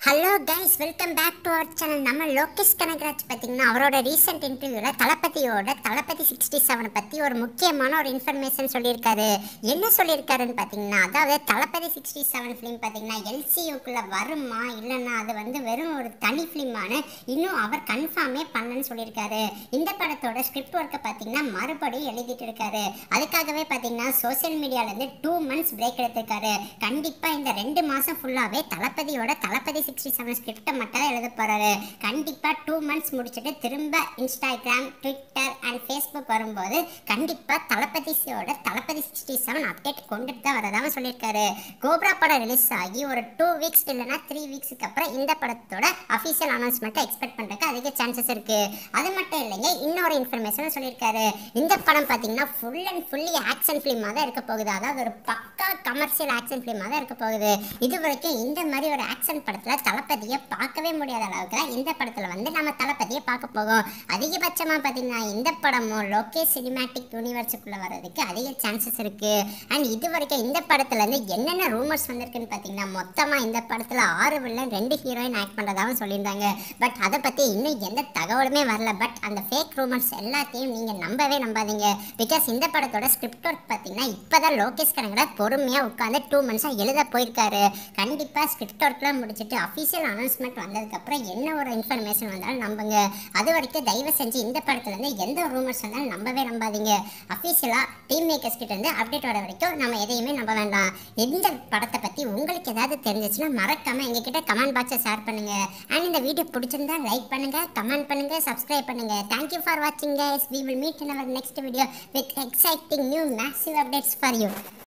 hello guys welcome back to our channel நம்ம லோகேஷ் கனகராஜ் பார்த்தீங்கன்னா அவரோட ரீசெண்ட் இன்டர்வியூவில் தளபதியோட தளபதி சிக்ஸ்டி செவனை பற்றி ஒரு முக்கியமான ஒரு இன்ஃபர்மேஷன் சொல்லியிருக்காரு என்ன சொல்லியிருக்காருன்னு பார்த்தீங்கன்னா அதாவது தளபதி சிக்ஸ்டி செவன் ஃபிலிம் பார்த்தீங்கன்னா எல்சியூக்குள்ளே வருமா இல்லைன்னா அது வந்து வெறும் ஒரு தனி ஃபிலிமான இன்னும் அவர் கன்ஃபார்மே பண்ணலன்னு சொல்லியிருக்காரு இந்த படத்தோட ஸ்கிரிப்ட் ஒர்க்கை பார்த்தீங்கன்னா மறுபடியும் எழுதிட்டு இருக்காரு அதுக்காகவே பார்த்தீங்கன்னா சோஷியல் மீடியாவிலேருந்து டூ மந்த்ஸ் பிரேக் எடுத்திருக்காரு கண்டிப்பாக இந்த ரெண்டு மாதம் ஃபுல்லாகவே தளபதியோட தளபதி சிக்ஸ்டி செவன் ஸ்கிரிப்டை மட்டும் எழுத போகிறாரு கண்டிப்பாக டூ மந்த்ஸ் முடிச்சுட்டு திரும்ப இன்ஸ்டாகிராம் ட்விட்டர் அண்ட் ஃபேஸ்புக் வரும்போது கண்டிப்பாக தளபதியோட தளபதி சிக்ஸ்டி செவன் அப்டேட் கொண்டுட்டு தான் வரதாக சொல்லியிருக்காரு கோப்ரா படம் ரிலீஸ் ஆகி ஒரு டூ வீக்ஸ் இல்லைன்னா த்ரீ வீக்ஸுக்கு அப்புறம் இந்த படத்தோட அஃபீஷியல் அனௌன்ஸ்மெண்ட்டை எக்ஸ்பெக்ட் பண்ணுறதுக்கு அதிக சான்சஸ் இருக்குது அது மட்டும் இல்லைங்க இன்னொரு இன்ஃபர்மேஷனும் சொல்லியிருக்காரு இந்த படம் பார்த்தீங்கன்னா ஃபுல் அண்ட் ஃபுல்லி ஆக்ஷன் ஃபிலிமாக தான் இருக்க போகுது அதாவது ஒரு பக்கா கமர்ஷியல் ஆக்ஷன் ஃபிலிமாக தான் இருக்க போகுது இது வரைக்கும் இந்த மாதிரி ஒரு ஆக்ஷன் படத்தில் தளபதியை பார்க்கவே முடியாத அளவுக்கு தான் இந்த படத்தில் வந்து நம்ம தளபதியை பார்க்க போகும் அதிகபட்சமாக பார்த்தீங்கன்னா இந்த படமும் லோகேஷ் சினிமேட்டிக் யூனிவர்ஸுக்குள்ளே வர்றதுக்கு அதிக சான்சஸ் இருக்குது அண்ட் இது வரைக்கும் இந்த படத்துலேருந்து என்னென்ன ரூமர்ஸ் வந்திருக்குன்னு பார்த்தீங்கன்னா மொத்தமாக இந்த படத்தில் ஆறு வில்லன் ரெண்டு ஹீரோயின் ஆக்ட் பண்ணுறதாகவும் சொல்லியிருந்தாங்க பட் அதை பற்றி இன்னும் எந்த தகவலுமே வரல பட் அந்த ஃபேக் ரூமர்ஸ் எல்லாத்தையும் நீங்கள் நம்பவே நம்பாதீங்க பிகாஸ் இந்த படத்தோட ஸ்கிரிப்ட் ஒர்க் பார்த்தீங்கன்னா இப்போ தான் லோகேஷ் கனகராஜ் பொறுமையாக உட்காந்து டூ மந்த்ஸாக எழுத போயிருக்காரு கண்டிப்பாக ஸ்கிரிப்ட் ஒர்க்லாம் முடிச்சுட்டு அஃபீஷியல் அனௌன்ஸ்மெண்ட் வந்ததுக்கப்புறம் என்ன ஒரு இன்ஃபர்மேஷன் வந்தாலும் நம்புங்க அது வரைக்கும் தயவு செஞ்சு இந்த படத்துலேருந்து எந்த ரூமர்ஸ் வந்தாலும் நம்பவே நம்பாதீங்க அஃபீஷியலாக டீம் மேக்கர்ஸ் கிட்ட இருந்து அப்டேட் வர வரைக்கும் நம்ம எதையுமே நம்ப வேண்டாம் இந்த படத்தை பற்றி உங்களுக்கு ஏதாவது தெரிஞ்சிச்சுன்னா மறக்காமல் எங்ககிட்ட கமெண்ட் பாக்ஸை ஷேர் பண்ணுங்க அண்ட் இந்த வீடியோ பிடிச்சிருந்தா லைக் பண்ணுங்க கமெண்ட் பண்ணுங்க சப்ஸ்கிரைப் பண்ணுங்க தேங்க்யூ ஃபார் வாட்சிங் guys we will meet in our next video with exciting new massive updates for you